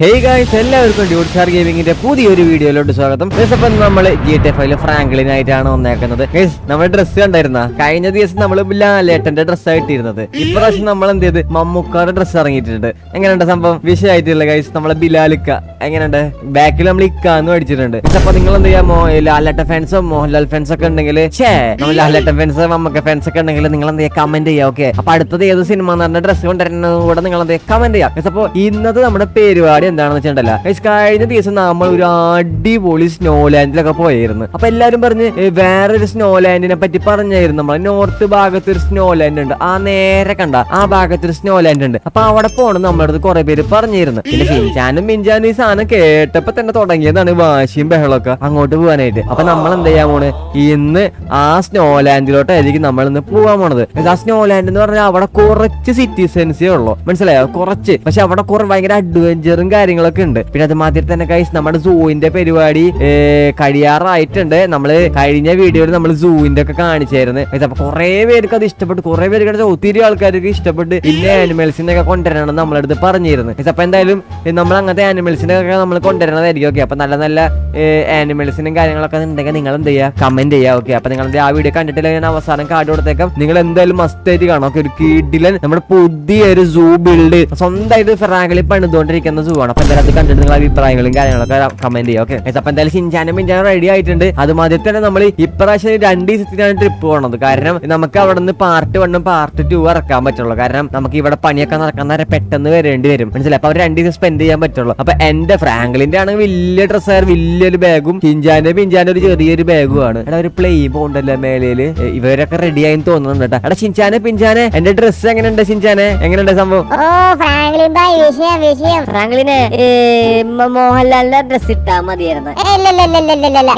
Hey guys എല്ലാവർക്കും ഡ്യൂട്ട് star ഗെയിമിങ്ങിന്റെ പുതിയൊരു വീഡിയോയിലോട്ട് സ്വാഗതം ഗൈസ് അപ്പം നമ്മൾ ജി ടി എഫ് ഫ്രാങ്ക്ലിനായിട്ടാണ് വന്നേക്കുന്നത് ഗൈസ് നമ്മൾ ഡ്രസ്സ് കണ്ടായിരുന്ന കഴിഞ്ഞ ദിവസം നമ്മൾ ലാലേട്ടന്റെ ഡ്രസ്സ് ആയിട്ടിരുന്നത് ഇപ്രാവശ്യം നമ്മൾ എന്ത് ചെയ്ത് മമ്മൂക്കാരുടെ ഡ്രസ്സ് ഇറങ്ങിയിട്ടുണ്ട് എങ്ങനെയുണ്ട് സംഭവം വിഷയമായിട്ടുള്ള ഗൈസ് നമ്മളെ ബിലാലിക്ക എങ്ങനെയുണ്ട് ബാക്കിൽ നമ്മൾ ഇക്ക എന്ന് പഠിച്ചിട്ടുണ്ട് ഗൈസ് അപ്പൊ നിങ്ങൾ എന്ത് ചെയ്യാമോ ലാലേട്ടൻ ഫാൻസോ മോഹൻലാൽ ഫാൻസ് ഒക്കെ ഉണ്ടെങ്കിൽ ഛേ നമ്മൾ ലാലേട്ടൻ ഫാൻസ് മമ്മക്ക ഫാൻസ് ഒക്കെ ഉണ്ടെങ്കിൽ നിങ്ങൾ എന്ത് ചെയ്യുക കമന്റ് ചെയ്യുക ഓക്കെ അപ്പൊ അടുത്തത് ഏത് സിനിമ എന്ന് പറഞ്ഞ ഡ്രസ്സ് കൊണ്ടുവരുന്നത് കൂടെ നിങ്ങൾ എന്ത് ചെയ്യുക കമന്റ് ചെയ്യാം ഗൈസ് അപ്പൊ ഇന്നത്തെ നമ്മുടെ പരിപാടി എന്താണെന്ന് വെച്ചിട്ടുണ്ടല്ല ഗൈസ് കഴിഞ്ഞ ദിവസം നമ്മൾ ഒരു അടിപൊളി സ്നോ ലാൻഡിലൊക്കെ പോയിരുന്നു അപ്പൊ എല്ലാരും പറഞ്ഞ് ഏ, വേറൊരു സ്നോ ലാൻഡിനെ പറ്റി പറഞ്ഞായിരുന്നു നമ്മൾ നോർത്ത് ഭാഗത്ത് ഒരു സ്നോ ലാൻഡ് ഉണ്ട് ആ നേരെ കണ്ട ആ ഭാഗത്ത് ഒരു സ്നോ ലാൻഡ് ഉണ്ട് അപ്പൊ അവിടെ പോകണം നമ്മുടെ അടുത്ത് കുറെ പേര് പറഞ്ഞിരുന്നു പിന്നെ ഷിൻചാനും മിഞ്ചാനും ഈ സാധനം കേട്ടപ്പോ തന്നെ തുടങ്ങിയതാണ് വാശിയും ബഹളമൊക്കെ അങ്ങോട്ട് പോകാനായിട്ട് അപ്പൊ നമ്മൾ എന്ത് ചെയ്യാൻ പോണ് ഇന്ന് ആ സ്നോ ലാൻഡിലോട്ടായിരിക്കും നമ്മൾ ഇന്ന് പോകാൻ പോണത് ആ സ്നോ ലാൻഡ് എന്ന് പറഞ്ഞാൽ അവിടെ കുറച്ച് സിറ്റിസൻസേ ഉള്ളൂ മനസ്സിലായോ കുറച്ച് പക്ഷെ അവിടെ കുറെ ഭയങ്കര അഡ്വഞ്ചറും കാര്യങ്ങളൊക്കെ ഉണ്ട് പിന്നെ അത് മാതിരി തന്നെ കൈസ് നമ്മുടെ സൂവിന്റെ പരിപാടി ഏ, കഴിയാറായിട്ടുണ്ട് നമ്മള് കഴിഞ്ഞ വീഡിയോയിൽ നമ്മൾ സൂവിന്റെ ഒക്കെ കാണിച്ചായിരുന്നു Guys, അപ്പൊ കുറെ പേർക്ക് അത് ഇഷ്ടപ്പെട്ടു കുറെ പേർക്ക് അത് ഒത്തിരി ആൾക്കാർക്ക് ഇഷ്ടപ്പെട്ട് ഇന്ന ആനിമൽസിനെ ഒക്കെ കൊണ്ടുവരണം നമ്മളടുത്ത് പറഞ്ഞിരുന്നു Guys, അപ്പൊ എന്തായാലും ഏ, നമ്മൾ അങ്ങനത്തെ ആനിമൽസിനെ ഒക്കെ നമ്മൾ കൊണ്ടുവരണതായിരിക്കും ഓക്കെ അപ്പൊ നല്ല നല്ല ആനിമൽസിനും കാര്യങ്ങളൊക്കെ ഉണ്ടെങ്കിൽ നിങ്ങൾ എന്ത് ചെയ്യുക കമന്റ് ചെയ്യുക ഓക്കെ അപ്പൊ നിങ്ങൾ ആ വീഡിയോ കണ്ടിട്ടില്ല ഞാൻ അവസാനം കാർഡ് കൊടുത്തേക്കാം നിങ്ങൾ എന്തായാലും മസ്റ്റ് ആയിട്ട് കാണാം ഓക്കെ ഒരു കിഡിലൻ നമ്മുടെ പുതിയൊരു സൂ ബിൽഡ് സ്വന്തമായിട്ട് ഫെറാഗിളി പണിതുകൊണ്ടിരിക്കുന്ന സൂ ആണ് അപ്പൊ എന്തായാലും അത് കണ്ടിട്ട് നിങ്ങൾ അഭിപ്രായങ്ങളും കാര്യങ്ങളൊക്കെ കമന്റ് ചെയ്യുക ഓക്കെ അപ്പൊ എന്തായാലും ഷിൻചാനും മിഞ്ചാനും റെഡി ആയിട്ടുണ്ട് അതുമാതിരി തന്നെ നമ്മൾ ഇപ്രാവശ്യം രണ്ട് ദിവസത്തിനാണ് ട്രിപ്പ് പോണത് കാരണം നമുക്ക് അവിടെ നിന്ന് പാർട്ട് വണ്ണും പാർട്ട് ടു ഇറക്കാൻ പറ്റുള്ളൂ കാരണം നമുക്ക് ഇവിടെ പണിയൊക്കെ നടക്കാൻ നേരം പെട്ടെന്ന് വരേണ്ടി വരും മനസ്സിലായി അപ്പൊ അവർ രണ്ട് ദിവസം സ്പെൻഡ് ചെയ്യാൻ പറ്റുള്ളൂ അപ്പൊ എന്റെ ഫ്രാങ്ക്ലിന്റെ ആണെങ്കിൽ വലിയ ഡ്രസ്സായ വലിയൊരു ബാഗും പിഞ്ചാന്റെ പിഞ്ചാന്റെ ഒരു ചെറിയൊരു ബാഗും ആണ് എടാ ഒരു പ്ലെയിൻ പോണ്ടല്ലോ മേലയില് ഏ, ഇവരൊക്കെ റെഡി ആയി തോന്നുന്നുണ്ട് കേട്ടോ എടാ ഷിൻചാനെ പിഞ്ചാനെ എന്റെ ഡ്രസ്സ് എങ്ങനെയുണ്ട് ഷിൻചാനെ എങ്ങനെയുണ്ട് സംഭവം ഓ ഫ്രാങ്ക്ലിൻ ഭായ് വിഷയം വിഷയം ഫ്രാങ്ക്ലിന് ഏ, മ- മോഹൻലാലിന്റെ ഡ്രസ് ഇട്ടാ മതിയായിരുന്നു ഇല്ലല്ലല്ലല്ലല്ലല്ല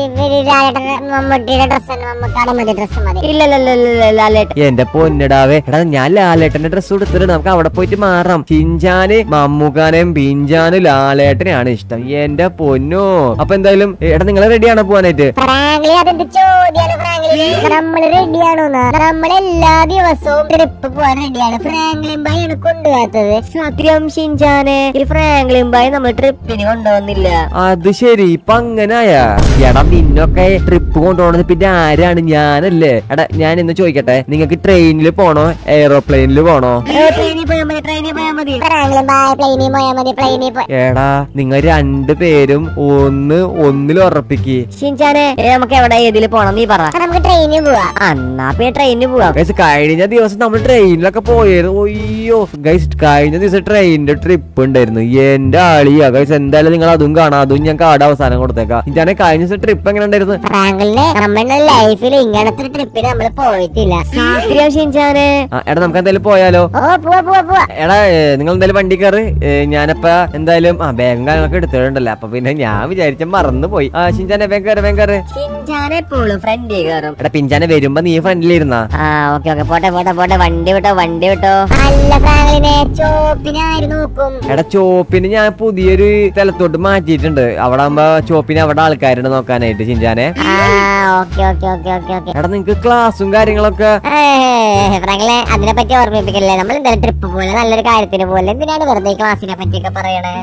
മമ്മൂട്ടിയുടെ ഡ്രസ് മമ്മൂക്കാടെ മതി ഡ്രസ് മതി ഇല്ലല്ലല്ല ലാലേട്ടൻ എന്റെ പൊന്നിടാവേ എടാ ഞാൻ ലാലേട്ടന്റെ ഡ്രസ്സ് കൊടുത്തിട്ടുണ്ട് നമുക്ക് അവിടെ പോയിട്ട് മാറാം ചിഞ്ചാന് മമ്മൂക്കാനെയും പിഞ്ചാനും ലാലേട്ടനെയാണ് ഇഷ്ടം എന്റെ പൊന്നോ അപ്പൊ എന്തായാലും ഏ, എടാ നിങ്ങൾ റെഡിയാണോ പോവാനായിട്ട് ഫ്രാങ്ക്ലി അതെന്ത് ചോദ്യാണ് ഫ്രാങ്ക്ലി നമ്മൾ റെഡിയാണോ നമ്മൾ എല്ലാ ദിവസവും ട്രിപ്പ് പോവാൻ റെഡിയാണ് ഫ്രാങ്ക്ലിൻ ഭായ് ആണ് കൊണ്ടുപോകാത്തത് സത്യം ഷിൻചാനെ ഈ ഫ്രാങ്ക്ലിൻ ബായ് നമ്മൾ ട്രിപ്പിന് കൊണ്ടുവന്നില്ല അത് ശരി ഇപ്പൊ അങ്ങനായ എടാ നിന്നൊക്കെ ട്രിപ്പ് കൊണ്ടുപോണത് പിന്നെ ആരാണ് ഞാനല്ലേ എടാ ഞാൻ ഇന്ന് ചോദിക്കട്ടെ നിങ്ങൾക്ക് ട്രെയിനിൽ പോണോ എയറോപ്ലെയിനിൽ പോണോ ട്രെയിനിൽ പോയാൽ മതി ട്രെയിനിൽ പോയാൽ മതി ഫ്രാങ്ക്ലിൻ ഭായ് പ്ലെയിനിൽ പോയാൽ മതി പ്ലെയിനിൽ പോയി എടാ നിങ്ങൾ രണ്ടു പേരും ഒന്ന് ഒന്നിൽ ഉറപ്പിക്ക് ഷിൻചാനെ ഏ, നമുക്ക് എവിടെ ഏതിൽ പോണം നീ പറ നമുക്ക് ട്രെയിനിൽ പോവാ അന്നാ പിന്നെ ട്രെയിനിൽ പോവാം ഗൈസ് കഴിഞ്ഞ ദിവസം നമ്മൾ ട്രെയിനിലൊക്കെ പോയിരുന്നു അയ്യോ ഗൈസ് കഴിഞ്ഞ ദിവസം ട്രെയിനിന്റെ ട്രിപ്പ് ഉണ്ടായിരുന്നു എന്റെ ആളിയാ ഗൈസ് എന്തായാലും നിങ്ങൾ അതും കാണാം അതും ഞാൻ കാർഡ് അവസാനം കൊടുത്തേക്കാം ഞാൻ കഴിഞ്ഞ ദിവസം ട്രിപ്പ് എങ്ങനെ ഉണ്ടായിരുന്നു ഫ്രാങ്ക്ലിന് നമ്മുടെ ലൈഫിൽ ഇങ്ങനത്തെ ട്രിപ്പിന് നമ്മൾ പോയിട്ടില്ല സത്യം ഷിൻചാനെ ആ, എടാ നമുക്ക് എന്തായാലും പോയാലോ ഓ പോവാ പോവാ പോവാ എടാ ഏ, നിങ്ങൾ എന്തായാലും വണ്ടി കയറി ഞാനപ്പ എന്തായാലും ആ ബാഗും കാര്യങ്ങളൊക്കെ എടുത്തിട്ടുണ്ടല്ലോ അപ്പൊ പിന്നെ ഞാൻ വിചാരിച്ച മറന്നു പോയി ആ ഷിൻചാനെ വേഗം കയറി വേഗം കയറി ഷിൻചാനെ എപ്പോഴും ഫ്രണ്ടിൽ കയറും എടാ പിഞ്ചാനെ വരുമ്പോ നീ ഫ്രണ്ടിലിരുന്നാ ആ ഓക്കെ ഓക്കെ പോട്ടെ പോട്ടെ പോട്ടെ വണ്ടി വിട്ടോ വണ്ടി വിട്ടോ അല്ല ഫ്രാങ്ക്ലിനെ ചോപ്പിനാര് നോക്കും എടാ ചോപ്പിന് ഞാൻ പുതിയൊരു സ്ഥലത്തോട്ട് മാറ്റിയിട്ടുണ്ട് അവിടെ ആകുമ്പോ ചോപ്പിന് അവിടെ ആൾക്കാരുണ്ട് നോക്കാനായിട്ട് ചിഞ്ചാനെ ആ okay okay okay okay okay എടാ നിങ്ങക്ക് ക്ലാസ്സും കാര്യങ്ങളൊക്കെ ഫ്രാങ്ക്ലെ അതിനെ പറ്റി ഓർമ്മിപ്പിക്കല്ലേ നമ്മൾ എന്തായാലും ട്രിപ്പ് പോലെ നല്ലൊരു കാര്യത്തിന് പോലെ എന്തിനാണ് വെറുതെ ഈ ക്ലാസ്സിനെ പറ്റിയൊക്കെ പറയണേ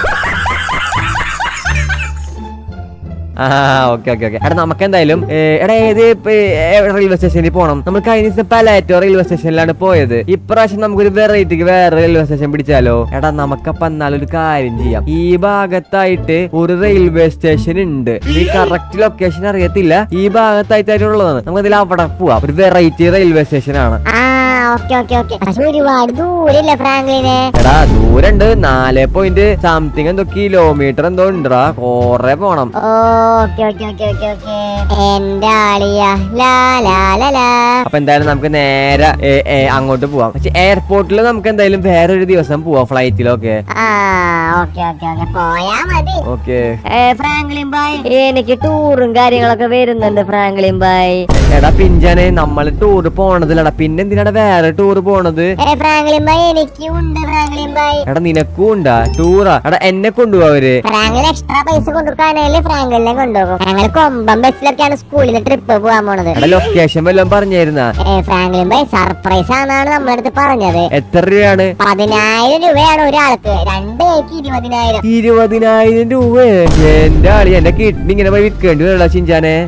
ആ ഓക്കെ ഓക്കെ ഓക്കെ എടാ നമുക്ക് എന്തായാലും ഏ, എടാ ഏത് റെയിൽവേ സ്റ്റേഷനിൽ പോകണം നമ്മൾ കഴിഞ്ഞ ദിവസം പലാറ്റോ റെയിൽവേ സ്റ്റേഷനിലാണ് പോയത് ഇപ്രാവശ്യം നമുക്കൊരു വെറൈറ്റിക്ക് വേറെ റെയിൽവേ സ്റ്റേഷൻ പിടിച്ചാലോ എടാ നമുക്കപ്പൊ എന്നാലൊരു കാര്യം ചെയ്യാം ഈ ഭാഗത്തായിട്ട് ഒരു റെയിൽവേ സ്റ്റേഷൻ ഉണ്ട് ഈ കറക്റ്റ് ലൊക്കേഷൻ അറിയത്തില്ല ഈ ഭാഗത്തായിട്ടായിട്ടുള്ളതാണ് നമുക്ക് അതിൽ അവിടെ പോവാം ഒരു വെറൈറ്റി റെയിൽവേ സ്റ്റേഷൻ ആണ് ആ ഓക്കെ ഓക്കെ ഓക്കെ പക്ഷെ ഒരുപാട് ദൂരമില്ല ഫ്രാങ്ക്ലിനെ എടാ ദൂരണ്ട് നാല് പോയിന്റ് സംതിങ് എന്തോ കിലോമീറ്റർ എന്തോ ഉണ്ടടാ കൊറേ പോണം okay okay okay okay okay എന്റെ ആളിയ ലാ ലാ ലാ ലാ അപ്പൊ എന്തായാലും നമുക്ക് നേരെ ഏ, ഏ, അങ്ങോട്ട് പോവാം പക്ഷെ എയർപോർട്ടിൽ നമുക്ക് എന്തായാലും വേറൊരു ദിവസം പോവാം ഫ്ലൈറ്റിലൊക്കെ ആ ഓക്കെ ഓക്കെ ഓക്കെ പോയാ മതി ഓക്കെ ഏ, ഫ്രാങ്ക്ലിൻ ബായ് എനിക്ക് ടൂറും കാര്യങ്ങളൊക്കെ വരുന്നുണ്ട് ഫ്രാങ്ക്ലിൻ ബായ് എടാ പിഞ്ചാനെ നമ്മള് ടൂർ പോണതിലടാ പിന്നെ എന്തിനാണ് വേറെ ചിഞ്ചാന ടൂർ പോണത് ഏ ഫ്രാങ്ക്ലിൻ ബായ് എനിക്കും ഉണ്ട് ഫ്രാങ്ക്ലിൻ ബായ് എടാ നിനക്കും ഉണ്ടാ ടൂറാ എടാ എന്നെ കൊണ്ടുപോവാ അവര് ഫ്രാങ്ക്ലിൻ എക്സ്ട്രാ പൈസ കൊണ്ടുപോകാനായാലും ഫ്രാങ്ക്ലിനെ കൊണ്ടുപോകും ഞങ്ങൾ കൊമ്പം ബസ്സിലൊക്കെയാണ് സ്കൂളിൽ നിന്ന് ട്രിപ്പ് പോകാൻ പോണത് എടാ ലൊക്കേഷൻ വല്ലതും പറഞ്ഞായിരുന്ന ഏ ഫ്രാങ്ക്ലിൻ ബായ് സർപ്രൈസ് ആണെന്നാണ് നമ്മുടെ അടുത്ത് പറഞ്ഞത് എത്ര രൂപയാണ് പതിനായിരം രൂപയാണ് ഒരാൾക്ക് രണ്ട് പേർക്ക് ഇരുപതിനായിരം ഇരുപതിനായിരം രൂപ എന്റെ ആളി എന്റെ കിഡ്നി ഇങ്ങനെ പോയി വിൽക്കേണ്ടി വരടാ ചിഞ്ചാനെ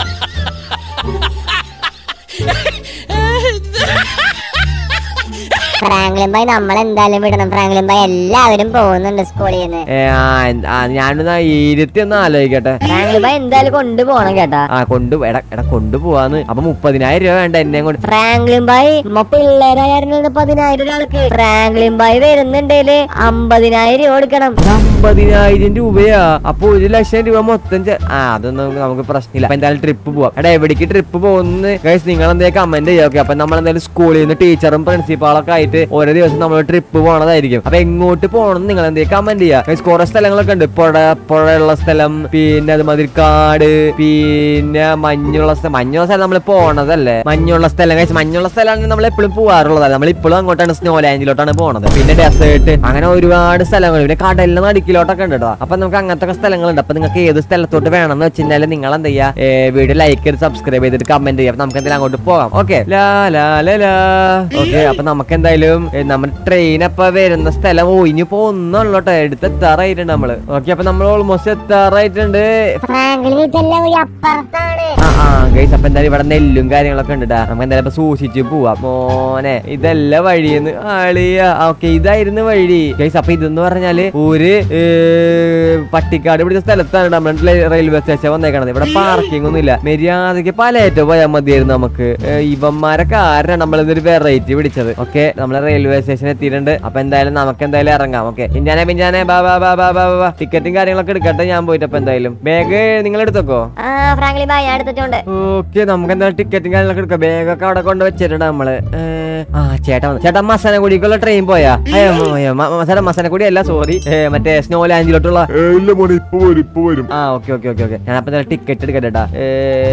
ഫ്രാങ്ക്ലിൻ ബായ് നമ്മൾ എന്തായാലും വിടണം ഫ്രാങ്ക്ലിൻ ബായ് എല്ലാവരും പോകുന്നുണ്ട് സ്കൂളിൽ നിന്ന് ഏ, ആ, എന്ത്- ആ, ഞാനൊന്ന് ഇരുത്തി ഒന്ന് ആലോചിക്കട്ടെ ഫ്രാങ്ക്ലിൻ ബായ് എന്തായാലും കൊണ്ടുപോകണം കേട്ടാ ആ കൊണ്ടു എടാ എടാ കൊണ്ടുപോവാന്ന് അപ്പൊ മുപ്പതിനായിരം രൂപ വേണ്ട എന്നെ കൊണ്ട് ഫ്രാങ്ക്ലിൻ ബായ് നമ്മ പിള്ളേരായിരുന്നു പതിനായിരം ഒരാൾക്ക് ഫ്രാങ്ക്ലിൻ ബായ് വരുന്നുണ്ടേല് അമ്പതിനായിരം രൂപ കൊടുക്കണം അമ്പതിനായിരം രൂപയാ അപ്പൊ ഒരു ലക്ഷം രൂപ മൊത്തം ചെ- ആ അതൊന്നും നമുക്ക് പ്രശ്നമില്ല അപ്പൊ എന്തായാലും ട്രിപ്പ് പോവാം എടാ എവിടേക്ക് ട്രിപ്പ് പോകുന്ന ഗൈസ് നിങ്ങൾ എന്തെങ്കിലും കമന്റ് ചെയ്യാം ഓക്കെ അപ്പൊ നമ്മൾ എന്തായാലും സ്കൂളിൽ നിന്ന് ടീച്ചറും പ്രിൻസിപ്പാളൊക്കെ ആയിട്ട് ഓരോ ദിവസം നമ്മൾ ട്രിപ്പ് പോണതായിരിക്കും അപ്പൊ എങ്ങോട്ട് പോകണം നിങ്ങൾ എന്തെങ്കിലും കമന്റ് ചെയ്യാം ഗൈസ് കുറെ സ്ഥലങ്ങളൊക്കെ ഉണ്ട് പുഴ പുഴയുള്ള സ്ഥലം പിന്നെ അതുമാതിരി കാട് പിന്നെ മഞ്ഞുള്ള സ്ഥലം മഞ്ഞുള്ള സ്ഥലം നമ്മൾ പോണതല്ലേ മഞ്ഞുള്ള സ്ഥലം ഗൈസ് മഞ്ഞുള്ള സ്ഥലമാണ് നമ്മൾ എപ്പോഴും പോകാറുള്ളത് നമ്മൾ ഇപ്പോഴും അങ്ങോട്ടാണ് സ്നോ ലാൻഡിലോട്ടാണ് പോണത് പിന്നെ ഡെസേർട്ട് അങ്ങനെ ഒരുപാട് സ്ഥലങ്ങൾ പിന്നെ കടലിന് നടുക്കിലോട്ടൊക്കെ ഉണ്ട് കേട്ടോ അപ്പൊ നമുക്ക് അങ്ങനത്തെ സ്ഥലങ്ങളുണ്ട് അപ്പൊ നിങ്ങൾക്ക് ഏത് സ്ഥലത്തോട്ട് വേണമെന്ന് വെച്ച് കഴിഞ്ഞാൽ നിങ്ങൾ എന്താ ചെയ്യാ വീഡിയോ ലൈക്ക് ചെയ്ത് സബ്സ്ക്രൈബ് ചെയ്തിട്ട് കമന്റ് ചെയ്യാം അപ്പൊ നമുക്ക് എന്തെങ്കിലും അങ്ങോട്ട് പോകാം ഓക്കെ ലാ ലാ ലാ ലാ ഓക്കെ അപ്പൊ നമുക്ക് എന്തായാലും ഏ, നമ്മുടെ ട്രെയിൻ അപ്പൊ വരുന്ന സ്ഥലം ഒഴിഞ്ഞു പോകുന്നുള്ളൂ കേട്ടോ എടുത്തെത്താറായിട്ടുണ്ട് നമ്മള് ഓക്കെ അപ്പൊ നമ്മൾ ഓൾമോസ്റ്റ് എത്താറായിട്ടുണ്ട് ഫ്രാങ്ക്ലിൻ ഇതെല്ലാം വഴി അപ്പുറത്താണ് ആ ആ ഗൈസ് അപ്പൊ എന്തായാലും ഇവിടെ നെല്ലും കാര്യങ്ങളൊക്കെ ഉണ്ട് ട്ടാ. നമുക്ക് എന്തായാലും ഇപ്പൊ സൂക്ഷിച്ച് പോവാം മോനെ ഇതല്ല വഴിയെന്ന് ആളിയ ഓക്കെ ഇതായിരുന്നു വഴി ഗൈസ് അപ്പൊ ഇതെന്ന് പറഞ്ഞാല് ഒരു ഏ, പട്ടിക്കാട് പിടിച്ച സ്ഥലത്താണ് നമ്മൾ റെയിൽവേ സ്റ്റേഷൻ വന്നേക്കണത് ഇവിടെ പാർക്കിംഗ് ഒന്നും ഇല്ല മര്യാദക്ക് പലയേറ്റോ പോയാൽ മതിയായിരുന്നു നമുക്ക് ഏ, ഇവന്മാരെ കാരണം നമ്മൾ ഇതൊരു വെറൈറ്റി പിടിച്ചത് ഓക്കെ നമ്മൾ റെയിൽവേ സ്റ്റേഷൻ എത്തിയിട്ടുണ്ട് അപ്പൊ എന്തായാലും നമുക്ക് എന്തായാലും ഇറങ്ങാം ഓക്കെ പിഞ്ചാനെ പിഞ്ചാനെ ബാ ബാ ബാ ബാ ബാ ബാ ടിക്കറ്റും കാര്യങ്ങളൊക്കെ എടുക്കട്ടെ ഞാൻ പോയിട്ട് അപ്പൊ എന്തായാലും ബാഗ് നിങ്ങൾ എടുത്തോക്കോ ആ ഫ്രാങ്ക്ലിൻ ബായ് ഞാൻ എടുത്തിട്ടുണ്ട് ഓക്കെ നമുക്ക് എന്തായാലും ടിക്കറ്റും കാര്യങ്ങളൊക്കെ എടുക്കാം ബാഗൊക്കെ അവിടെ കൊണ്ട് വെച്ചിട്ടുണ്ട് നമ്മള് ഏ, ആ ചേട്ടാ വന്നു. ചേട്ടാ മസനഗുഡിക്കുള്ള ട്രെയിൻ പോയാ അയ്യോ, അയ്യോ, മ- മ- ചേട്ടാ മസനഗുഡി അല്ല സോറി മറ്റേ സ്നോ ലാൻഡിലോട്ടുള്ള ഏ, ഇല്ല മോനെ ഇപ്പൊ വരും ഇപ്പൊ വരും ആ ഓക്കെ ഓക്കെ ഓക്കെ ഓക്കെ ഞാൻ അപ്പൊ ടിക്കറ്റ് എടുക്കട്ടെ ട്ടാ. ഏ,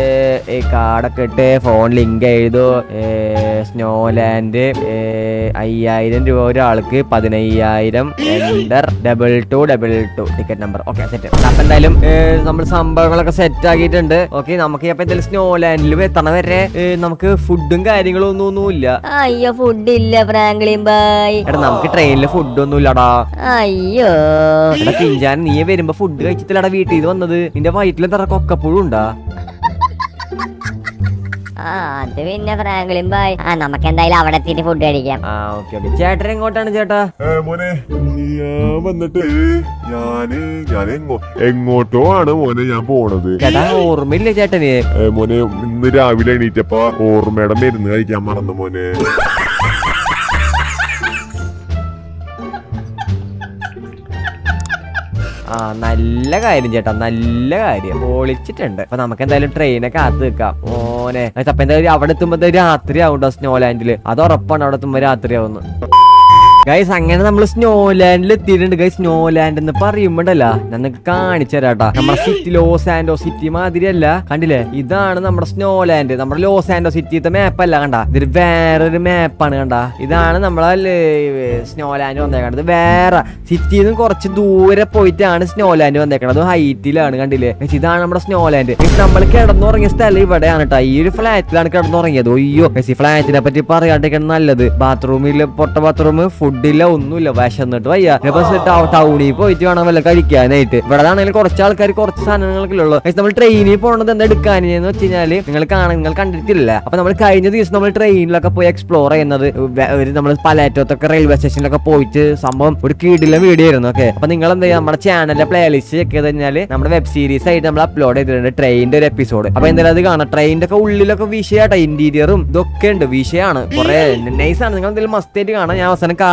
ഈ കാർഡൊക്കെ ഇട്ട് ഫോൺ ലിങ്ക് എഴുതോ സ്നോ ലാൻഡ് അയ്യായിരം രൂപ ഒരാൾക്ക് പതിനയ്യായിരം enter double two double two ticket number okay set അപ്പൊ എന്തായാലും നമ്മൾ സംഭവങ്ങളൊക്കെ സെറ്റ് ആക്കിയിട്ടുണ്ട് ഓക്കെ നമുക്ക് അപ്പൊ എന്തായാലും സ്നോ ലാൻഡിൽ എത്തണ വരെ ഏ, നമുക്ക് ഫുഡും കാര്യങ്ങളും ഒന്നും ഒന്നുമില്ല അയ്യോ ഫുഡ് ഇല്ല ഫ്രാങ്ക്ലിൻ ബായ് എടാ നമുക്ക് ട്രെയിനിൽ ഫുഡൊന്നും ഇല്ലടാ അയ്യോ എടാ പിഞ്ചാൻ നീ വരുമ്പോ ഫുഡ് കഴിച്ചിട്ടില്ലടാ വീട്ടിൽ നിന്ന് വന്നത് നിന്റെ വയറ്റിൽ എന്താ കൊക്കപ്പുഴും ഉണ്ടാ ആ അത് പിന്നെ ഫ്രാങ്ക്ലിൻ ബായ് ആ നമുക്ക് എന്തായാലും അവിടെ എത്തിയിട്ട് ഫുഡ് കഴിക്കാം ആ ഓക്കെ ഓക്കെ ചേട്ടൻ എങ്ങോട്ടാണ് ചേട്ടാ ഏ, മോനെ ഞാൻ വന്നിട്ട് ഞാന് ഞാൻ എങ്ങോ എങ്ങോട്ടോ ആണ് മോനെ ഞാൻ പോണത് ചേട്ടാ ഓർമ്മയില്ലേ ചേട്ടന് ഏ, മോനെ ഇന്ന് രാവിലെ എണീറ്റപ്പോ ഓർമ്മയുടെ മരുന്ന് കഴിക്കാൻ മറന്നു മോനെ ആ നല്ല കാര്യം ചേട്ടാ നല്ല കാര്യം പൊളിച്ചിട്ടുണ്ട് അപ്പൊ നമുക്ക് എന്തായാലും ട്രെയിനെ കാത്ത് നിൽക്കാം ഓനെ അപ്പൊ എന്തായാലും അവിടെ എത്തുമ്പോ രാത്രി ആവുണ്ടോ സ്നോ ലാൻഡില് അത് ഉറപ്പാണ് അവിടെ എത്തുമ്പോ രാത്രി ആവുന്നു ഗൈസ് അങ്ങനെ നമ്മൾ സ്നോ ലാൻഡിൽ എത്തിയിട്ടുണ്ട് ഗൈസ് സ്നോ ലാൻഡ് എന്ന് പറയുമ്പോണ്ടല്ല ഞാൻ നിങ്ങൾക്ക് കാണിച്ചു തരാട്ടാ നമ്മുടെ സിറ്റി ലോസ് ആൻഡോ സിറ്റി മാതിരിയല്ല കണ്ടില്ലേ ഇതാണ് നമ്മുടെ സ്നോ ലാൻഡ് നമ്മുടെ ലോസ് ആൻഡോ സിറ്റിത്തെ മാപ്പ് അല്ല കണ്ട ഇതൊരു വേറൊരു മാപ്പാണ് കണ്ട ഇതാണ് നമ്മളെ സ്നോ ലാൻഡ് വന്നേക്കണത് ഇത് വേറെ സിറ്റിയിൽ നിന്ന് കുറച്ച് ദൂരെ പോയിട്ടാണ് സ്നോ ലാൻഡ് വന്നേക്കണത് ഹൈറ്റിലാണ് കണ്ടില്ലേ Guys, ഇതാണ് നമ്മുടെ സ്നോ ലാൻഡ് നമ്മൾ കിടന്നുറങ്ങിയ സ്ഥലം ഇവിടെയാണ് കേട്ടോ ഈ ഒരു ഫ്ലാറ്റിലാണ് കിടന്നുറങ്ങിയത് ഒയ്യോ Guys, ഈ ഫ്ലാറ്റിനെ പറ്റി പറയാണ്ടിരിക്കണം നല്ലത് ബാത്റൂമിൽ പൊട്ട ബാത്റൂം ഫുഡില്ല ഒന്നുമില്ല വിശന്നിട്ട് വയ്യ ടൗണിൽ പോയിട്ട് വേണം വല്ല കഴിക്കാനായിട്ട് ഇവിടെ ആണെങ്കിൽ കുറച്ച് ആൾക്കാർ കുറച്ച് സാധനങ്ങളൊക്കെ ഉള്ളൂ Guys, നമ്മൾ ട്രെയിനിൽ പോണത് എന്താ എടുക്കാനെന്ന് വെച്ച് കഴിഞ്ഞാല് നിങ്ങൾ കാണാൻ നിങ്ങൾ കണ്ടിട്ടില്ല അപ്പൊ നമ്മൾ കഴിഞ്ഞ ദിവസം നമ്മൾ ട്രെയിനിലൊക്കെ പോയി എക്സ്പ്ലോർ ചെയ്യുന്നത് വെ- ഒരു നമ്മൾ പലേറ്റത്തൊക്കെ റെയിൽവേ സ്റ്റേഷനിലൊക്കെ പോയിട്ട് സംഭവം ഒരു കീടിലെ വീഡിയോ ആയിരുന്നു ഓക്കെ അപ്പൊ നിങ്ങൾ എന്താ ചെയ്യുക നമ്മുടെ ചാനലിലെ പ്ലേലിസ്റ്റ് ചെക്ക് ചെയ്ത് കഴിഞ്ഞാൽ നമ്മുടെ വെബ് സീരീസ് ആയിട്ട് നമ്മൾ അപ്ലോഡ് ചെയ്തിട്ടുണ്ട് ട്രെയിനിന്റെ ഒരു എപ്പിസോഡ് അപ്പൊ എന്തായാലും അത് കാണാം ട്രെയിനിന്റെ ഒക്കെ ഉള്ളിലൊക്കെ വിഷയമാട്ടോ ഇന്റീരിയറും ഇതൊക്കെ ഉണ്ട് വിഷയമാണ് കുറെ നൈസ് ആണ് നിങ്ങൾ എന്തെങ്കിലും മസ്റ്റ് ആയിട്ട് കാണാം ഞാൻ അവസാനം കാറിൽ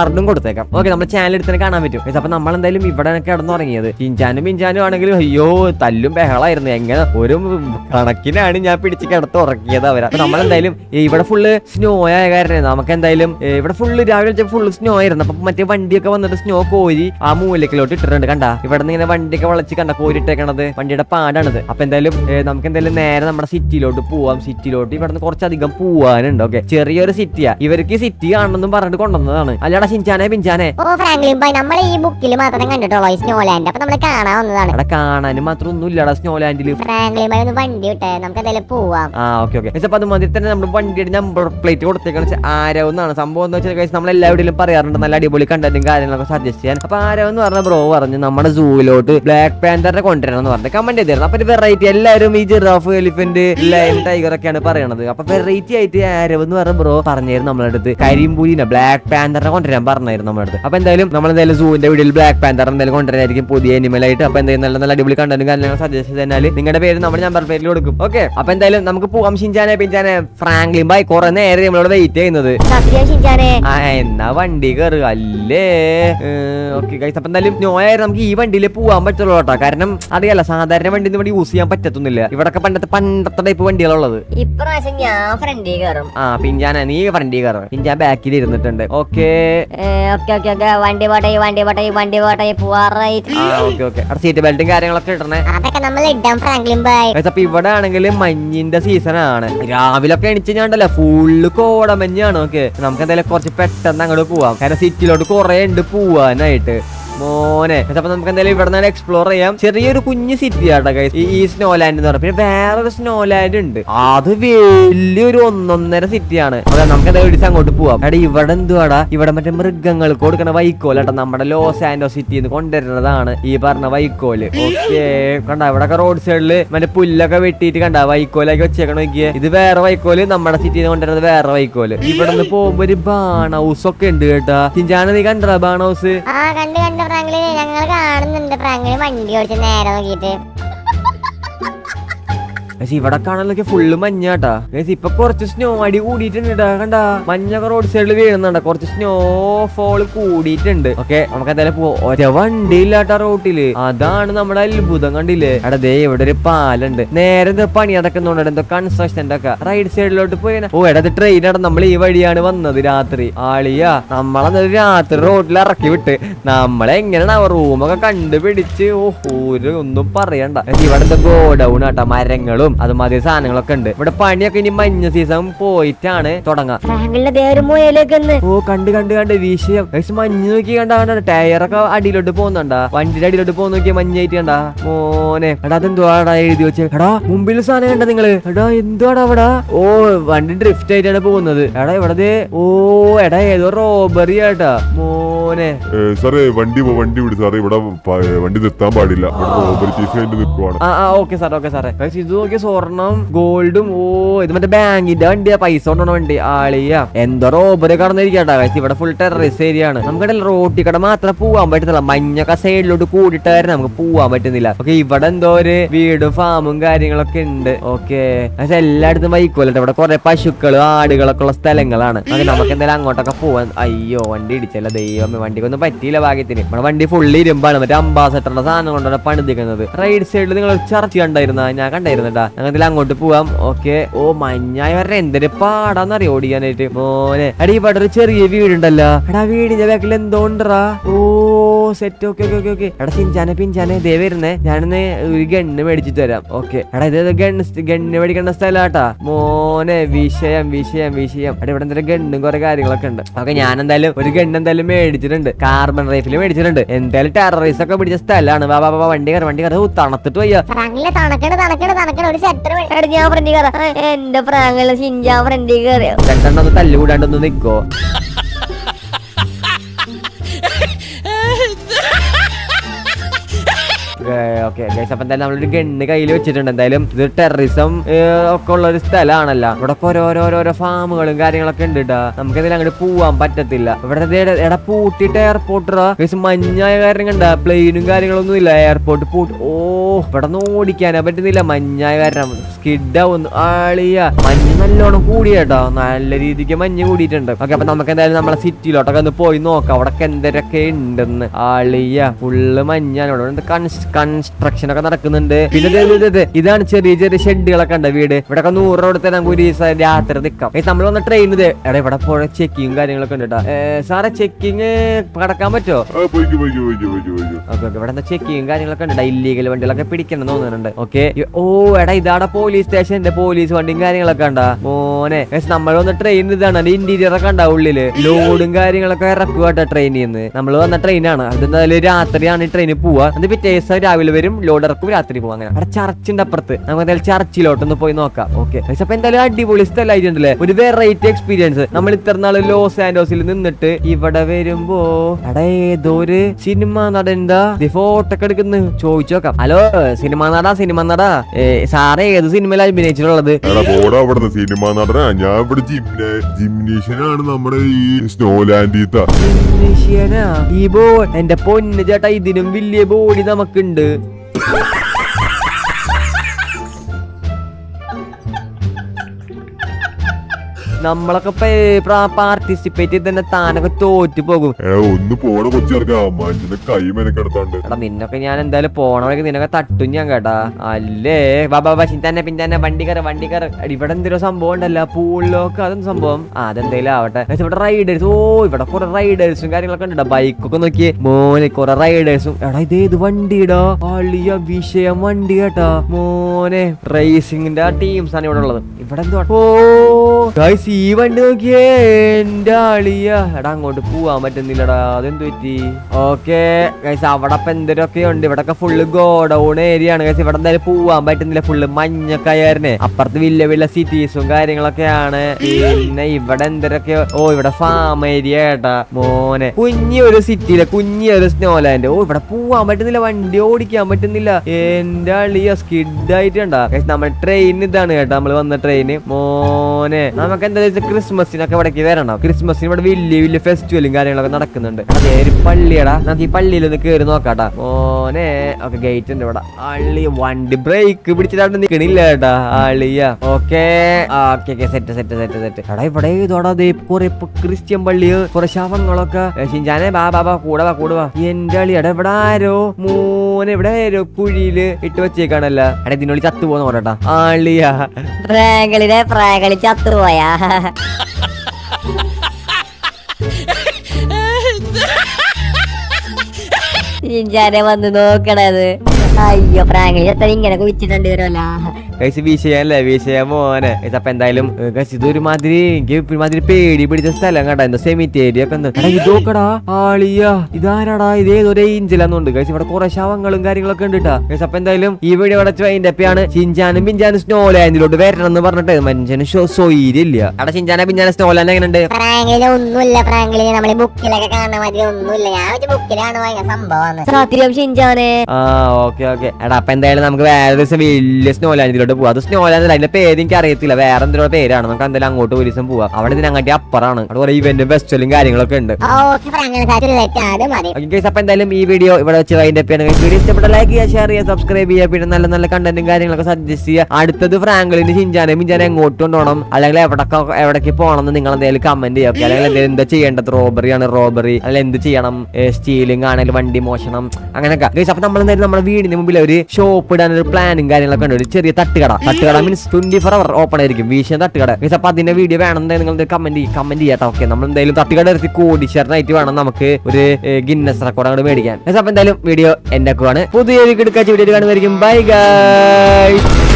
കാർഡും കൊടുത്തേക്കാം ഓക്കെ നമ്മൾ ചാനൽ എടുത്ത് തന്നെ കാണാൻ പറ്റും Guys, അപ്പൊ നമ്മൾ എന്തായാലും ഇവിടെ കിടന്നുറങ്ങിയത് ചിഞ്ചാനും പിഞ്ചാനും ആണെങ്കിലും അയ്യോ തല്ലും ബഹളായിരുന്നു എങ്ങനെ ഒരു കണക്കിനാണ് ഞാൻ പിടിച്ച് കിടത്ത് ഉറക്കിയത് അവരെ അപ്പൊ നമ്മൾ എന്തായാലും ഇവിടെ ഫുള്ള് സ്നോ ആയ കാരണം നമുക്ക് എന്തായാലും ഏ, ഇവിടെ ഫുള്ള് രാവിലെ ഫുള്ള് സ്നോ ആയിരുന്നു അപ്പൊ മറ്റേ വണ്ടിയൊക്കെ വന്നിട്ട് സ്നോ കോരി ആ മൂലക്കിലോട്ട് ഇട്ടിട്ടുണ്ട് കണ്ട ഇവിടെ നിന്ന് ഇങ്ങനെ വണ്ടിയൊക്കെ വളച്ച് കണ്ട കോരിട്ടേക്കണത് വണ്ടിയുടെ പാടാണിത് അപ്പൊ എന്തായാലും ഏ, നമുക്ക് എന്തായാലും നേരെ നമ്മുടെ സിറ്റിയിലോട്ട് പോവാം സിറ്റിയിലോട്ട് ഇവിടെ നിന്ന് കുറച്ചധികം പോവാനുണ്ട് ഓക്കെ ചെറിയൊരു സിറ്റിയാ ഇവർക്ക് സിറ്റി കാണണമെന്നും പറഞ്ഞിട്ട് കൊണ്ടുവന്നതാണ് അല്ലടാ ഷിൻചാനെ പിഞ്ചാനെ ഓ ഫ്രാങ്ക്ലിൻ ബൈ നമ്മൾ ഈ ബുക്കിൽ മാത്രം കണ്ടിട്ടുള്ളൂ ഈ സ്നോലാൻഡ് അപ്പൊ നമ്മൾ കാണാൻ വന്നതാണ് അവിടെ കാണാനും മാത്രം ഒന്നും ഇല്ലടാ സ്നോലാൻഡില് ഫ്രാങ്ക്ലിൻ ബൈ ഒന്ന് വണ്ടി വിട്ടേ നമുക്ക് എന്തായാലും പോവാം ആ ഓക്കെ ഓക്കെ അപ്പൊ അത് മതി തന്നെ നമ്മൾ വണ്ടിയുടെ നമ്പർ പ്ലേറ്റ് കൊടുത്തേക്കാണ് വെച്ചാൽ ആരവ് എന്നാണ് സംഭവം എന്ന് വെച്ചാൽ guys, നമ്മൾ എല്ലാവരുടെയും പറയാറുണ്ട് നല്ല അടിപൊളി കണ്ടന്റും കാര്യങ്ങളൊക്കെ സജസ്റ്റ് ചെയ്യാൻ അപ്പൊ ആരവ് എന്ന് പറഞ്ഞ ബ്രോ പറഞ്ഞു നമ്മുടെ സൂവിലോട്ട് ബ്ലാക്ക് പാന്തറിനെ കൊണ്ടുവരണം എന്ന് പറഞ്ഞു കമന്റ് ചെയ്തിരുന്നു അപ്പൊ വെറൈറ്റി എല്ലാവരും ഈ ജിറാഫ് എലിഫന്റ് ലയൺ ടൈഗർ ഒക്കെയാണ് പറയണത് അപ്പൊ വെറൈറ്റി ആയിട്ട് ആരവ് എന്ന് പറഞ്ഞ ബ്രോ പറഞ്ഞായിരുന്നു നമ്മളെ അടുത്ത് കരിമ്പൂലിനെ ബ്ലാക്ക് പാന്തറിനെ കൊണ്ടുവരാൻ പറഞ്ഞായിരുന്നു നമ്മുടെ അടുത്ത് അപ്പൊ എന്തായാലും നമ്മൾ എന്തായാലും സൂവിന്റെ വീഡിയോയിൽ ബ്ലാക്ക് പാന്തർ എന്തായാലും കൊണ്ടുവരാനായിരിക്കും പുതിയ അനിമൽ ആയിട്ട് അപ്പൊ എന്തായാലും നല്ല നല്ല അടിപൊളി കണ്ടന്റും കാര്യങ്ങളും സജസ്റ്റ് ചെയ്താൽ നിങ്ങളുടെ പേര് നമ്മുടെ നമ്പർ പേരിൽ കൊടുക്കും ഓക്കെ അപ്പൊ എന്തായാലും നമുക്ക് പോവാം ഷിൻചാനെ പിഞ്ചാനെ ഫ്രാങ്ക്ലിൻ ബൈ കുറെ നേരം നമ്മളോട് വെയിറ്റ് ചെയ്യുന്നത് സത്യം ഷിൻചാനെ ആ എന്നാ വണ്ടി കയറുക അല്ലേ ഓക്കെ ഗൈസ് അപ്പൊ എന്തായാലും നോയായിരുന്നു നമുക്ക് ഈ വണ്ടിയിൽ പോവാൻ പറ്റുള്ളൂ കേട്ടോ കാരണം അറിയാലോ സാധാരണ വണ്ടി ഒന്നും ഇവിടെ യൂസ് ചെയ്യാൻ പറ്റത്തൊന്നുമില്ല ഇവിടൊക്കെ പണ്ടത്തെ പണ്ടത്തെ ടൈപ്പ് വണ്ടികളുള്ളത് ഇപ്രാവശ്യം ഞാൻ ഫ്രണ്ടിൽ കയറും ആ പിഞ്ചാന നീ വണ്ടി കയറും പിഞ്ചാൻ ബാക്കിൽ ഇരുന്നിട്ടുണ്ട് ഓക്കെ ഓക്കെ ഓക്കെ ഓക്കെ വണ്ടി പോട്ടെ വണ്ടി പോട്ടെ വണ്ടി പോട്ടെ പോവാറായി ആ ഓക്കെ ഓക്കെ അവിടെ സീറ്റ് ബെൽറ്റും കാര്യങ്ങളൊക്കെ ഇടണേ അതൊക്കെ നമ്മൾ ഇടാം ഫ്രാങ്ക്ലിൻ ബൈ Guys, അപ്പൊ ഇവിടെ ആണെങ്കിൽ മഞ്ഞിന്റെ സീസൺ ആണ് രാവിലെ ഒക്കെ എണിച്ച് ഞാണ്ടല്ലോ ഫുള്ള് കോടമഞ്ഞാണ് ഓക്കെ നമുക്ക് എന്തായാലും കുറച്ച് പെട്ടെന്ന് അങ്ങോട്ട് പോവാം കാരണം സിറ്റിയിലോട്ട് കുറെ ഉണ്ട് പോവാനായിട്ട് മോനെ Guys, അപ്പൊ നമുക്ക് എന്തായാലും ഇവിടെ നിന്ന് എക്സ്പ്ലോർ ചെയ്യാം ചെറിയൊരു കുഞ്ഞു സിറ്റി ആട്ടോ guys. ഈ ഈ സ്നോ ലാൻഡ് എന്ന് പറഞ്ഞാൽ പിന്നെ വേറൊരു സ്നോ ലാൻഡ് ഉണ്ട് അത് വലിയൊരു ഒന്നൊന്നര സിറ്റിയാണ് അതെ നമുക്ക് എന്തായാലും ഇടിച്ച് അങ്ങോട്ട് പോവാം എടാ ഇവിടെ എന്തുവാടാ ഇവിടെ മറ്റേ മൃഗങ്ങൾക്ക് കൊടുക്കണ വൈക്കോലാട്ടോ നമ്മുടെ ലോസ് ആൻഡോ സിറ്റിന്ന് കൊണ്ടുവരുന്നതാണ് ഈ പറഞ്ഞ വൈക്കോല് ഓക്കെ കണ്ട ഇവിടെ റോഡ് സൈഡില് മറ്റേ പുല്ലൊക്കെ വെട്ടിയിട്ട് കണ്ട വൈക്കോലൊക്കെ വെച്ചേക്കണ നോക്കിയേ ഇത് വേറെ വൈക്കോല് നമ്മുടെ സിറ്റിയിൽ നിന്ന് കൊണ്ടുവരുന്നത് വേറെ വൈക്കോല് ഇവിടെ നിന്ന് പോകുമ്പോ ഒരു ബാൺ ഹൗസ് ഒക്കെ ഉണ്ട് കേട്ടാ ചിഞ്ചാന നീ കണ്ടാ ബാൺ ഹൗസ് ആ കണ്ട് കണ്ട് ഫ്രാങ്ക്ലിൻ ഞങ്ങൾ കാണുന്നുണ്ട് ഫ്രാങ്ക്ലിൻ വണ്ടി ഓടിച്ച് നേരെ നോക്കിയിട്ട് പക്ഷെ ഇവിടെ കാണാനൊക്കെ ഫുള്ള് മഞ്ഞാട്ടാ ഗൈസ് ഇപ്പൊ കുറച്ച് സ്നോ അടി കൂടിയിട്ടുണ്ട് കണ്ട മഞ്ഞൊക്കെ റോഡ് സൈഡിൽ വീഴുന്നുണ്ട് കുറച്ച് സ്നോ ഫോൾ കൂടിയിട്ടുണ്ട് ഓക്കെ നമുക്ക് എന്തായാലും പോ ഒര വണ്ടി ഇല്ലാട്ട റോട്ടില് അതാണ് നമ്മുടെ അത്ഭുതം കണ്ടില്ലേ എടാ ദേ ഇവിടെ ഒരു പാലുണ്ട് നേരെ എന്തോ പണി നടക്കുന്നുണ്ട് എന്തോ കൺസ്ട്രക്ഷൻ ഒക്കെ റൈറ്റ് സൈഡിലോട്ട് പോയി ഓ എടാ ട്രെയിൻ ആണ് നമ്മൾ ഈ വഴിയാണ് വന്നത് രാത്രി ആളിയാ നമ്മളെന്തായാലും രാത്രി റോഡിൽ ഇറക്കി വിട്ട് നമ്മളെങ്ങനെയാണ് ആ റൂമൊക്കെ കണ്ടുപിടിച്ച് ഓ ഒരു ഒന്നും പറയണ്ട ഇവിടെ എന്തോ ഗോഡൌൺ ആട്ടാ മരങ്ങളും അതുമാതിരി സാധനങ്ങളൊക്കെ ഉണ്ട് ഇവിടെ പണിയൊക്കെ ഇനി മഞ്ഞ സീസൺ പോയിട്ടാണ് തുടങ്ങാ ഫ്രാങ്കിളിന്റെ ദേ ഒരു മുയലേക്ക് ഒന്ന് ഓ കണ്ട് കണ്ട് കണ്ട് വിഷയം ഗൈസ് മഞ്ഞ് നോക്കി കണ്ട കണ്ട ടയറൊക്കെ അടിയിലോട്ട് പോകുന്നുണ്ടാ വണ്ടിയുടെ അടിയിലോട്ട് പോകുന്ന നോക്കിയാ മഞ്ഞായിട്ട് കണ്ടാ മോനെ എടാ അതെന്തുവാടാ എഴുതി വെച്ച് എടാ മുമ്പിൽ സാധനം കണ്ട നിങ്ങള് എടാ എന്തുവാടാ അവിടെ ഓ വണ്ടി ഡ്രിഫ്റ്റ് ആയിട്ടാണ് പോകുന്നത് എടാ ഇവിടെ ദേ ഓ എടാ ഏതോ റോബറി ആട്ടാ മോനെ ഏ, സാറേ വണ്ടി പോ- വണ്ടി വിട് സാറേ ഇവിടെ പ- വണ്ടി നിർത്താൻ പാടില്ല ഇവിടെ റോബറി കേസ് കഴിഞ്ഞ് നിൽക്കുവാണ് ആ ആ ഓക്കെ സാർ ഓക്കെ സാറേ ഗൈസ് ഇത് നോക്കിയ സ്വർണം ഗോൾഡും ഓ ഇത് മറ്റേ ബാങ്കിന്റെ വണ്ടിയാ പൈസ കൊണ്ടുപോണ വണ്ടി ആളിയ എന്തോ റോബറി കടന്നിരിക്കട്ടാ ഗൈസ് ഇവിടെ ഫുൾ ടെററിസ് ഏരിയ ആണ് നമുക്ക് റോട്ടി കട മാത്രം പോവാൻ പറ്റുന്നില്ല മഞ്ഞൊക്കെ സൈഡിലോട്ട് കൂടിയിട്ടായിരുന്നു നമുക്ക് പോവാൻ പറ്റുന്നില്ല ഓക്കെ ഇവിടെ എന്തോ ഒരു വീടും ഫാമും കാര്യങ്ങളൊക്കെ ഉണ്ട് ഓക്കെ പക്ഷെ എല്ലായിടത്തും വൈക്കോലട്ടെ ഇവിടെ കുറെ പശുക്കളും ആടുകളൊക്കെ ഉള്ള സ്ഥലങ്ങളാണ് അത് നമുക്ക് എന്തായാലും അങ്ങോട്ടൊക്കെ പോവാൻ അയ്യോ വണ്ടി ഇടിച്ചല്ല ദൈവമേ വണ്ടിക്കൊന്നും പറ്റിയില്ല ഭാഗ്യത്തിന് നമ്മുടെ വണ്ടി ഫുള്ള് ഇരുമ്പാണ് മറ്റേ അംബാസഡറിന്റെ സാധനം കൊണ്ടാണ് പണിതിക്കുന്നത് റൈറ്റ് സൈഡിൽ നിങ്ങൾ ചർച്ച കണ്ടായിരുന്ന ഞാൻ കണ്ടായിരുന്നട്ടാ ഞങ്ങൾ അങ്ങോട്ട് പോവാം ഓക്കെ ഓ മഞ്ഞായി വരെ എന്തൊരു പാടാന്നറിയോ ഓടിക്കാനായിട്ട് മോനെ എടാ ഇവിടെ ഒരു ചെറിയ വീടുണ്ടല്ലോ എടാ വീടിന്റെ ബാക്കിൽ എന്തോ ഉണ്ടറാ ഓ set okay okay okay okay എടാ ചിഞ്ചാനെ പിഞ്ചാനെ ദേ വരുന്നേ ഞാനിന്ന് ഒരു ഗണ്ണ് മേടിച്ചിട്ട് തരാം ഓക്കെ എടാ ഇത് ഗണ്ണ് ഗണ്ണ് മേടിക്കേണ്ട സ്ഥലാട്ടാ മോനെ വിഷയം വിഷയം വിഷയം എടാ ഇവിടെ എന്തെങ്കിലും ഗണ്ണും കുറെ കാര്യങ്ങളൊക്കെ ഉണ്ട് ഓക്കെ ഞാൻ എന്തായാലും ഒരു ഗണ്ണ് എന്തായാലും മേടിച്ചിട്ടുണ്ട് കാർബൺ റൈഫിൽ മേടിച്ചിട്ടുണ്ട് എന്തായാലും ടെററിസ്റ്റ് ഒക്കെ പിടിച്ച സ്ഥലമാണ് വാ വാ വാ, വാ വണ്ടി കയറി വണ്ടി കയറി ഓ, തണുത്തിട്ട് വയ്യ ഫ്രാങ്ക്ലിൻ തണക്കണ് തണക്കണ് തണക്കണ് ഒരു സെറ്റർ എടാ ഞാൻ ഫ്രണ്ടിൽ കയറാം എന്റെ ഫ്രാങ്കിള് ഷിൻജാൻ ഫ്രണ്ടിൽ കയറിയോ രണ്ടെണ്ണം ഒന്ന് തല്ലുകൂടാണ്ടൊന്ന് നിക്കോ ഓക്കെ ഗൈസ് അപ്പൊ എന്തായാലും നമ്മളൊരു ഗണ്ണ് കയ്യിൽ വെച്ചിട്ടുണ്ട് എന്തായാലും ഇത് ടെററിസം ഒക്കെ ഉള്ള ഒരു സ്ഥലമാണല്ലോ ഇവിടെ ഒക്കെ ഓരോരോരോരോ ഫാമുകളും കാര്യങ്ങളൊക്കെ ഉണ്ട് കേട്ടോ നമുക്ക് ഇതിൽ അങ്ങോട്ട് പോവാൻ പറ്റത്തില്ല ഇവിടെ ദേ എട- എടാ പൂട്ടിയിട്ട് എയർപോർട്ട് ഗൈസ് മഞ്ഞായ കാരണം കണ്ട പ്ലെയിനും കാര്യങ്ങളൊന്നും ഇല്ല എയർപോർട്ട് പൂട്ടി ഓ ഇവിടെ നിന്ന് ഓടിക്കാനേ പറ്റുന്നില്ല മഞ്ഞായ കാരണം സ്കിഡാവുന്നു ആളിയ മഞ്ഞ് നല്ലോണം കൂടി കേട്ടോ നല്ല രീതിക്ക് മഞ്ഞ് കൂടിയിട്ടുണ്ട് ഓക്കെ അപ്പൊ നമുക്ക് എന്തായാലും നമ്മളെ സിറ്റിയിലോട്ടൊക്കെ ഒന്ന് പോയി നോക്കാം അവിടെ എന്തൊക്കെ ഉണ്ടെന്ന് ആളിയ ഫുള്ള് മഞ്ഞാണ് ഇവിടെ കൺസ്ട്രക്ഷൻ ഒക്കെ നടക്കുന്നുണ്ട് പിന്നെ ദേ ദേ ദേ ദേ ഇതാണ് ചെറിയ ചെറിയ ഷെഡുകളൊക്കെ ഉണ്ട് വീട് ഇവിടെ ഒക്കെ നൂറ് കൊടുത്ത് നമുക്ക് ഒരു ദിവസം രാത്രി നിൽക്കാം നമ്മൾ വന്ന ട്രെയിൻ ഇത് എടാ ഇവിടെ പോയ ചെക്കിങ് കാര്യങ്ങളൊക്കെ ഉണ്ട് കേട്ടോ സാറേ ചെക്കിങ് കടക്കാൻ പറ്റുമോ ആ പോയിക്കോ പോയിക്കോ പോയിക്കോ പോയിക്കോ പോയിക്കോ ഓക്കെ ഓക്കെ ഇവിടെ എന്താ ചെക്കിങ് കാര്യങ്ങളൊക്കെ ഉണ്ട് ഇല്ലീഗൽ വണ്ടികളൊക്കെ പിടിക്കണം എന്ന് തോന്നുന്നുണ്ട് ഓക്കെ ഓ എടാ ഇതാടെ പോലീസ് സ്റ്റേഷന്റെ പോലീസ് വണ്ടിയും കാര്യങ്ങളൊക്കെ ഉണ്ടാ മോനെ നമ്മൾ വന്ന ട്രെയിൻ ഇതാണ് അതിന്റെ ഇന്റീരിയർ ഒക്കെ ഉണ്ടാവും ഉള്ളില് ലോഡും കാര്യങ്ങളൊക്കെ ഇറക്കുക കേട്ടോ ട്രെയിനിൽ നിന്ന് നമ്മൾ വന്ന ട്രെയിനാണ് അത് എന്തായാലും രാത്രിയാണ് ഈ ട്രെയിനിൽ പോവുക അത് പിറ്റേ ദിവസം രാവിലെ വരും ലോഡ് ഇറക്കും രാത്രി പോവാം അങ്ങനെ അവിടെ ചർച്ചിന്റെ അപ്പുറത്ത് നമുക്ക് എന്തായാലും ചർച്ചിലോട്ടൊന്ന് പോയി നോക്കാം ഓക്കെ അപ്പൊ എന്തായാലും അടിപൊളി സ്ഥലമായിട്ടുണ്ടല്ലേ ഒരു വെറൈറ്റി എക്സ്പീരിയൻസ് നമ്മൾ ഇത്ര നാള് ലോസ് ആൻഡോസിൽ നിന്നിട്ട് ഇവിടെ വരുമ്പോ എടാ ഏതോ ഒരു സിനിമ നടണ്ടാ ഫോട്ടോ ഒക്കെ എടുക്കുന്നു ചോദിച്ചു നോക്കാം ഹലോ സിനിമ നടാ സിനിമ നടാ ഏ, സാറ് ഏത് സിനിമയിലാണ് അഭിനയിച്ചിട്ടുള്ളത് എടാ പോടാ അവിടുന്ന് സിനിമ നടനാ ഞാൻ ഇവിടെ ജിംന ജിംനീഷ്യനാണ് നമ്മുടെ ഈ സ്നോലാൻഡീത്ത മനുഷ്യനാ ഈ ബോ എന്റെ പൊന്ന് ചേട്ടാ ഇതിനും വലിയ ബോഡി നമുക്കുണ്ട് നമ്മളൊക്കെ പാർട്ടിസിപ്പേറ്റ് ചെയ്ത് തന്നെ താനൊക്കെ തോറ്റു പോകും എടാ ഒന്ന് പോണ കൊച്ചിറക്കാ മഞ്ഞിന്റെ കൈ മെനക്കെടുത്താണ്ട് എടാ നിന്നൊക്കെ ഞാൻ എന്തായാലും പോണ വഴിക്ക് നിന്നൊക്കെ തട്ടും ഞാൻ കേട്ടാ അല്ലേ ബാബാ ബാ തന്നെ പിന്നെ തന്നെ വണ്ടി കയറി വണ്ടി കയറി എടി, ഇവിടെ എന്തൊരു സംഭവം ഉണ്ടല്ലോ പൂളിലൊക്കെ അതൊന്നും സംഭവം ആ, അതെന്തേലും ആവട്ടെ പക്ഷെ ഇവിടെ റൈഡേഴ്സ് ഓ ഇവിടെ കുറെ റൈഡേഴ്സും കാര്യങ്ങളൊക്കെ ഉണ്ട് ബൈക്കൊക്കെ നോക്കിയേ മോനെ കുറെ റൈഡേഴ്സും എടാ ഇത് ഏത് വണ്ടിടാ അളിയ വിഷയം വണ്ടി കേട്ടാ മോനെ റേസിംഗിന്റെ ആ ടീംസ് ആണ് ഇവിടെ ഉള്ളത് ഇവിടെ എന്തോ ഓ ഗൈസ് ഈ വണ്ടി നോക്കിയേ എന്റെ അളിയ എടാ അങ്ങോട്ട് പോവാൻ പറ്റുന്നില്ലടാ അതെന്ത് പറ്റി ഓക്കെ ഗൈസ് അവിടെ അപ്പൊ എന്തൊക്കെ ഉണ്ട് ഇവിടെ ഒക്കെ ഫുള്ള് ഗോഡൌൺ ഏരിയ ആണ് ഗൈസ് ഇവിടെ എന്തായാലും പോവാൻ പറ്റുന്നില്ല ഫുള്ള് മഞ്ഞക്കായാരനെ അപ്പുറത്ത് വലിയ വലിയ സിറ്റീസും കാര്യങ്ങളൊക്കെയാണ് പിന്നെ ഇവിടെ എന്തൊക്കെ ഓ ഇവിടെ ഫാം ഏരിയ കേട്ടാ മോനെ കുഞ്ഞൊരു സിറ്റിയിലെ കുഞ്ഞൊരു സ്നോലാൻഡ് ഓ ഇവിടെ പോവാൻ പറ്റുന്നില്ല വണ്ടി ഓടിക്കാൻ പറ്റുന്നില്ല എന്റെ അളിയ സ്കിഡ് ആയിട്ടുണ്ടാ നമ്മൾ ട്രെയിൻ ഇതാണ് കേട്ടോ നമ്മൾ വന്ന ട്രെയിന് മോനെ നമുക്ക് എന്താ വെച്ചാൽ ക്രിസ്മസിനൊക്കെ ഇവിടേക്ക് വരണം ക്രിസ്മസിന് ഇവിടെ വലിയ വലിയ ഫെസ്റ്റിവലും കാര്യങ്ങളൊക്കെ നടക്കുന്നുണ്ട് അതേ ഒരു പള്ളിയടാ നമുക്ക് ഈ പള്ളിയിൽ ഒന്ന് കയറി നോക്കാട്ടാ മോനെ ഒക്കെ ഗേറ്റ് ഉണ്ട് ഇവിടെ അള്ളി വണ്ടി ബ്രേക്ക് പിടിച്ചിട്ട് നിക്കണില്ല കേട്ടാ അളിയ okay okay okay set set set set എടാ ഇവിടെ ഇതോടാ ദേ കുറെ ഇപ്പൊ ക്രിസ്ത്യൻ പള്ളി കുറെ ശവങ്ങളൊക്കെ ഏ, ഷിൻചാനെ ബാ ബാ ബാ കൂടെ വാ കൂടെ വാ എന്റെ അളി എടാ ഇവിടെ ആരോ മോനെ ഇവിടെ ആരോ കുഴിയില് ഇട്ട് വെച്ചേക്കാണല്ല എടാ ഇതിനുള്ളിൽ ചത്തു പോന്ന് പറയട്ടാ ആളിയാ പ്രാങ്കളിനെ പ്രാങ്കളി ചത്തുപോയാ ഇഞ്ചാനെ വന്ന് നോക്കണത് അയ്യോ പ്രാങ്കളി എത്ര ഇങ്ങനെ കുഴിച്ചിട്ടുണ്ട് വരുമല്ലോ കഴിച്ച് വീശയാനല്ലേ വീശയാ മോനെ ഇത് അപ്പൊ എന്തായാലും കഴിച്ച് ഇതൊരുമാതിരി എനിക്ക് ഒരുമാതിരി പേടി പിടിച്ച സ്ഥലം കേട്ടാ എന്താ സെമിറ്റേരി ഒക്കെ ഉണ്ട് എടാ ഇതോക്കടാ ആളിയാ ഇതാരാടാ ഇതേതൊരു ഏഞ്ചലാന്നുണ്ട് കഴിച്ച് ഇവിടെ കുറെ ശവങ്ങളും കാര്യങ്ങളൊക്കെ ഉണ്ട് കേട്ടാ കഴിച്ച് അപ്പൊ എന്തായാലും ഈ വീഡിയോ ഇവിടെ വൈൻഡ് അപ്പിയാണ് ചിഞ്ചാനും പിഞ്ചാനും സ്നോലാൻഡിലോട്ട് വരണം എന്ന് പറഞ്ഞിട്ട് മനുഷ്യന് സ്വൈര്യമില്ല എടാ ചിഞ്ചാന പിഞ്ചാന സ്നോലാൻഡ് എങ്ങനെയുണ്ട് ഫ്രാങ്കില് ഒന്നുമില്ല ഫ്രാങ്കില് നമ്മള് ബുക്കിലൊക്കെ കാണുന്ന മാതിരി ഒന്നുമില്ല ഞാൻ ഒരു ബുക്കിലാണ് ഭയങ്കര സംഭവമാണ് സത്യം ഷിഞ്ചാനെ ആ ഓക്കെ ഓക്കെ എടാ അപ്പൊ എന്തായാലും നമുക്ക് വേറെ ദിവസം വലിയ സ്നോലാൻഡിലോട്ട് പോവാം അത് സ്നോലാൻഡ് അതിന്റെ പേര് എനിക്ക് അറിയത്തില്ല വേറെ എന്തൊരു പേരാണ് നമുക്ക് എന്തായാലും അങ്ങോട്ട് ഒരു ദിവസം പോവാം അവിടെ ഇതിനങ്ങാട്ടി അപ്പുറമാണ് അവിടെ കുറെ ഇവന്റും ഫെസ്റ്റിവലും കാര്യങ്ങളൊക്കെ ഉണ്ട് ഓക്കെ ഫ്രാങ്കിന് സാറ്റ് സെറ്റ് അത് മതി ഓക്കെ ഗൈസ് അപ്പൊ എന്തായാലും ഈ വീഡിയോ ഇവിടെ വെച്ച് അതിന്റെ പേര് വീഡിയോ ഇഷ്ടപ്പെട്ട ലൈക്ക് ചെയ്യുക ഷെയർ ചെയ്യുക സബ്സ്ക്രൈബ് ചെയ്യുക പിന്നെ നല്ല നല്ല കണ്ടന്റും കാര്യങ്ങളൊക്കെ സജസ്റ്റ് ചെയ്യുക അടുത്തത് ഫ്രാങ്കളിന് ചിഞ്ചാനെ മിഞ്ചാനെ എങ്ങോട്ട് കൊണ്ടുപോകണം അല്ലെങ്കിൽ എവിടൊക്കെ എവിടേക്ക് പോകണം എന്ന് നിങ്ങൾ എന്തെങ്കിലും കമന്റ് ചെയ്യുക okay? അല്ലെങ്കിൽ എന്തെങ്കിലും എന്താ ചെയ്യേണ്ടത് റോബറി ആണ് റോബറി അല്ലെങ്കിൽ എന്ത് ചെയ്യണം സ്റ്റീലിംഗ് ആണെങ്കിൽ വണ്ടി മോഷണം അങ്ങനെയൊക്കെ ഗൈസ് അപ്പൊ നമ്മൾ എന്തായാലും നമ്മുടെ വീടിന് മുമ്പിൽ ഒരു ഷോപ്പ് ഇടാൻ ഒരു പ്ലാനും കാര്യങ്ങളൊക്കെ ഉണ്ട് ഒരു ചെറിയ തട്ടുകട തട്ടുകട means twenty four hour open ആയിരിക്കും വീശിയ തട്ടുകട ഗൈസ് അപ്പൊ അതിന്റെ വീഡിയോ വേണമെന്നുണ്ടെങ്കിൽ നിങ്ങൾ കമന്റ് കമന്റ് ചെയ്യാട്ടോ ഓക്കെ നമ്മൾ എന്തായാലും തട്ടുകട എടുത്ത് കോടീശ്വരനായിട്ട് വേണം നമുക്ക് ഒരു ഗിന്നസ് റെക്കോർഡ് അങ്ങോട്ട് മേടിക്കാൻ ഗൈസ് അപ്പൊ എന്തായാലും വീഡിയോ എന്റെ ആണ് പുതിയൊരു കിടക്കാച്ച വീഡിയോ കാണുന്നതായിരിക്കും ബൈ ഗൈസ്